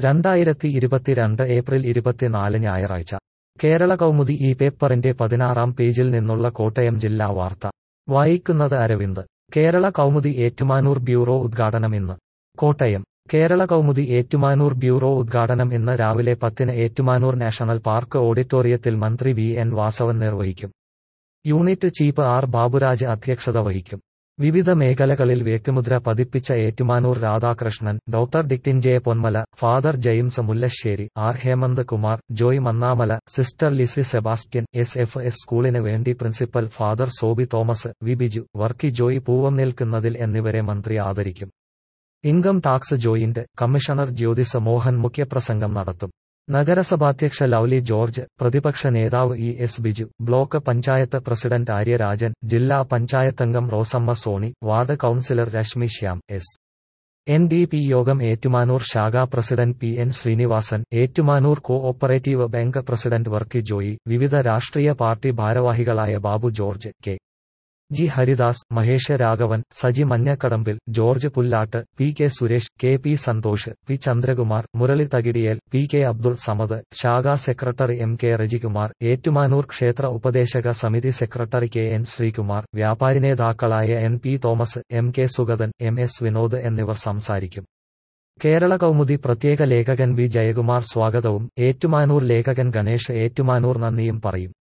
രണ്ടായിരത്തി ഇരുപത്തിരണ്ട് ഏപ്രിൽ ഇരുപത്തിനാല് ഞായറാഴ്ച കേരള കൗമുദി ഈ പേപ്പറിന്റെ പതിനാറാം പേജിൽ നിന്നുള്ള കോട്ടയം ജില്ലാ വാർത്ത വായിക്കുന്നത് അരവിന്ദ് കേരള കൗമുദി ഏറ്റുമാനൂർ ബ്യൂറോ ഉദ്ഘാടനം ഇന്ന് കോട്ടയം കേരള കൗമുദി ഏറ്റുമാനൂർ ബ്യൂറോ ഉദ്ഘാടനം ഇന്ന് രാവിലെ പത്തിന് ഏറ്റുമാനൂർ നാഷണൽ പാർക്ക് ഓഡിറ്റോറിയത്തിൽ മന്ത്രി വി എൻ വാസവൻ നിർവഹിക്കും യൂണിറ്റ് ചീഫ് ആർ ബാബുരാജ് അധ്യക്ഷത വഹിക്കും വിവിധ മേഖലകളിൽ വ്യക്തിമുദ്ര പതിപ്പിച്ച Ettumanoor Radhakrishnan doctor Dictin J Ponmala father James Mullassery R Hemanth Kumar Joy Mannamala sister Lizzy Sebastian S F S സ്കൂളിന് വേണ്ടി principal father Soby Thomas V Biju Varkey Joy Poovam നിൽക്കുന്നതിൽ എന്നിവരെ മന്ത്രി ആദരിക്കും income tax joint commissioner Jyothis Mohan മുഖ്യപ്രസംഗം നടത്തും നഗരസഭാധ്യക്ഷ ലൌലി ജോർജ് പ്രതിപക്ഷ നേതാവ് E S Biju block panchayat president Aryarajan ജില്ലാ പഞ്ചായത്തംഗം Rosamma Sony ward councillor Reshmi Shyam S N D P യോഗം ഏറ്റുമാനൂർ ശാഖാ president P N Sreenivasan Ettumanoor co operative bank president Varkey Joy വിവിധ രാഷ്ട്രീയ പാർട്ടി ഭാരവാഹികളായ Babu George K G Haridas Mahesh Raghavan Saji Manjakadambil George Pullattu P K Suresh K P Santhosh P Chandrakumar Murali Thakidiyel P K Abdul Samad ശാഖാ secretary M K Rejikumar Ettumanoor ക്ഷേത്ര ഉപദേശക സമിതി സെക്രട്ടറി കെ എൻ ശ്രീകുമാർ വ്യാപാരി നേതാക്കളായ N P Thomas M K Suganthan M S Vinod എന്നിവർ സംസാരിക്കും കേരള കൗമുദി പ്രത്യേക ലേഖകൻ വി ജയകുമാർ സ്വാഗതവും ഏറ്റുമാനൂർ ലേഖകൻ ഗണേഷ് ഏറ്റുമാനൂർ നന്ദിയും പറയും